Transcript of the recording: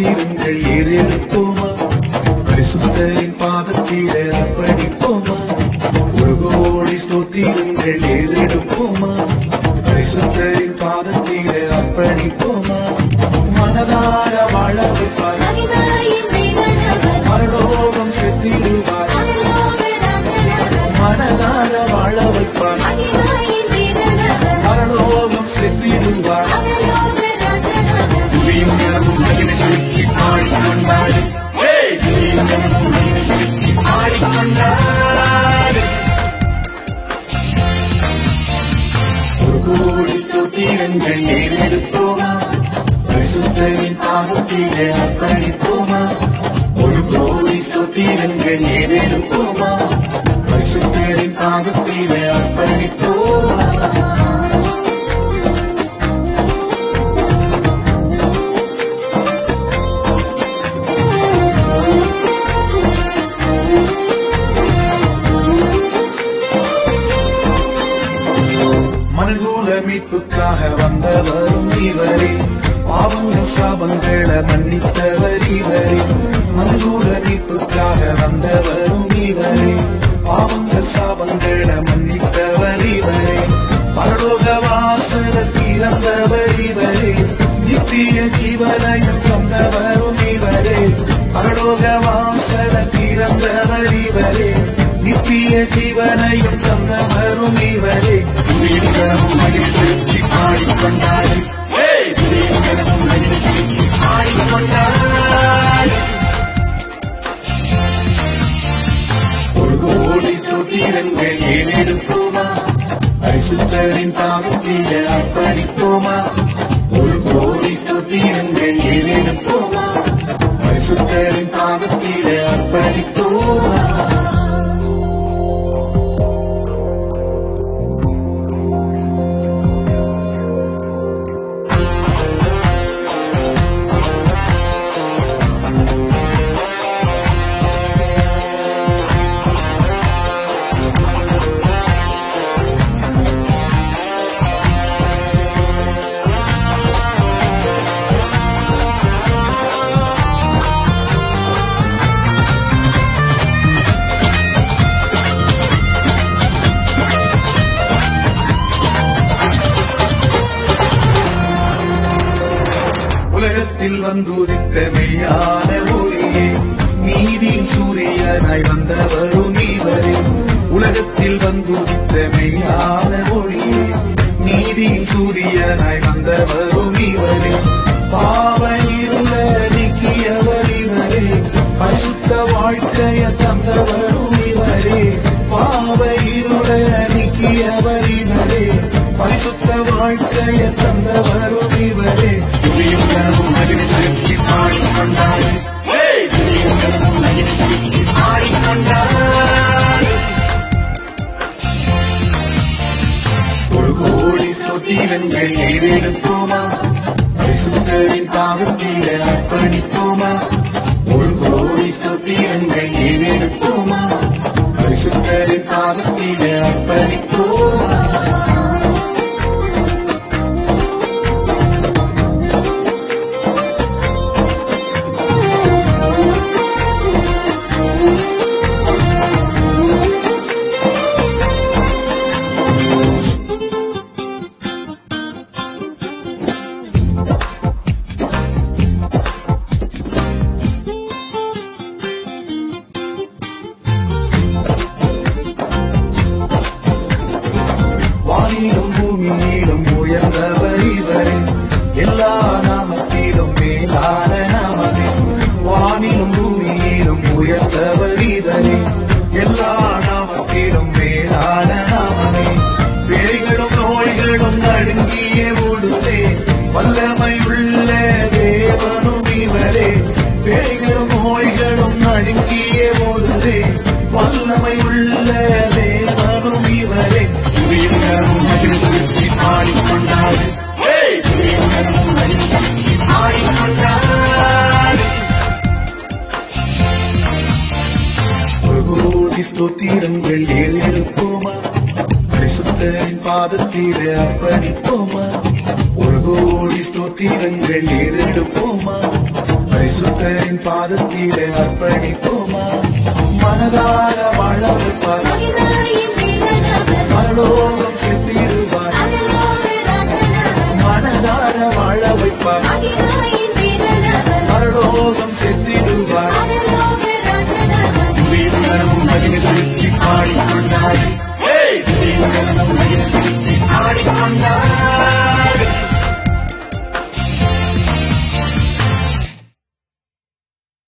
ஸ்தோத்திரங்கள் ஏறெடுப்போமா பரிசுத்தரின் பாதத்திலே அர்ப்பணிப்போமா ஒரு கோடி ஸ்தோத்திரங்கள் ஏறெடுப்போமா பரிசுத்தரின் பாதத்திலே அர்ப்பணிப்போமா மனதார வாழ வைப்பார் மகிமையின் தேவனவர் பரலோகம் செத்திடுவார் பரலோகநாதனவர் மனதார வாழ வைப்பார் மகிமையின் தேவனவர் பரலோகம் செத்திடுவார் பரலோகநாதனவர் துதியும் கனமும் மகிமை செலுத்தி பாடிக்கொண்டாடு ஏய், துதியும் கனமும் மகிமை செலுத்தி பாடிக்கொண்டாடு ஒரு கோடி ஸ்தோத்திரங்கள் ஏறெடுப்போமா பரிசுத்தரின் பாதத்திலே அர்ப்பணிப்போமா ஒரு கோடி ஸ்தோத்திரங்கள் ஏறெடுப்போமா பரிசுத்தரின் பாதத்திலே அர்ப்பணிப்போமா மனதூர மீட்புக்காக வந்தவரும் இவரே பாவங்கள் சாபங்களை மன்னித்தவர் இவரே மனதூர மீட்புக்காக வந்தவரும் இவரே பாவங்கள் சாபங்களை மன்னித்தவர் இவரே பரலோக வாசல திறந்தவர் இவரே நித்திய ஜீவனையும் தந்தவரும் இவரே பரலோக வாசல திறந்தவர் இவரே நித்திய ஜீவனையும் தந்தவரும் இவரே துதியும் மகிழ் செலுத்தி ஆடிக்கொண்டாடு துதியும் மகிழ் செலுத்தி ஆடிக்கொண்டாடு ஒரு கோடி ஸ்தோத்திரங்கள் ஏறெடுப்போமா பரிசுத்தரின் பாவத்திலே அர்ப்பணிப்போமா ஒரு கோடி ஸ்தோத்திரங்கள் ஏறெடுப்போமா பரிசுத்தரின் பாவத்திலே அர்ப்பணிப்போமா உலகத்தில் வந்துதித்த மெய்யான ஒளியே நீதியின் சூரியனாய் வந்தவரும் இவரே உலகத்தில் வந்துதித்த மெய்யான ஒளியே நீதியின் சூரியனாய் வந்தவரும் இவரே பாவ இருள நீக்கியவர் இவரே பசுத்த வாழ்க்கைய தந்தவரும் இவரே பாவ இருள நீக்கியவர் இவரே பரிசுத்த வாழ்க்கைய தந்தவரும் இவரே துதியும் கனவும் மகிழ் செலுத்தி பாடிக்கொண்டாடு துதியும் கனவும் மகிழ் செலுத்தி பாடிக்கொண்டாடு ஒரு கோடி ஸ்தோத்திரங்கள் ஏறெடுப்போமா பரிசுத்தரின் பாவத்திலே அர்ப்பணிப்போமா ஒரு கோடி ஸ்தோத்திரங்கள் ஏறெடுப்போமா பரிசுத்தரின் பாவத்திலே அர்ப்பணிப்போமா வானிலும் பூமியிலும் உயர்ந்தவர் இவரே எல்லா நாமத்திலும் மேலான நாமமே வானிலும் பூமியிலும் உயர்ந்தவர் இவரே எல்லா நாமத்திலும் மேலான நாமமே பேய்களும் நோய்களும் நடுங்கிய ஓடுதே வல்லமை உள்ள தேவனும் இவரே பேய்களும் நோய்களும் நடுங்கிய ஓடுதே வல்லமை உள்ள தேவனும் இவரே துதியும் கனமும் மகிழ் செலுத்தி பாடிக்கொண்டாடு துதியும் கனமும் மகிழ் செலுத்தி பாடிக்கொண்டாடு ஒரு கோடி ஸ்தோத்திரங்கள் ஏறெடுப்போமா பரிசுத்தரின் பாதத்திலே அர்ப்பணிப்போமா ஒரு கோடி ஸ்தோத்திரங்கள் ஏறெடுப்போமா பரிசுத்தரின் பாதத்திலே அர்ப்பணிப்போமா மனதார வாழ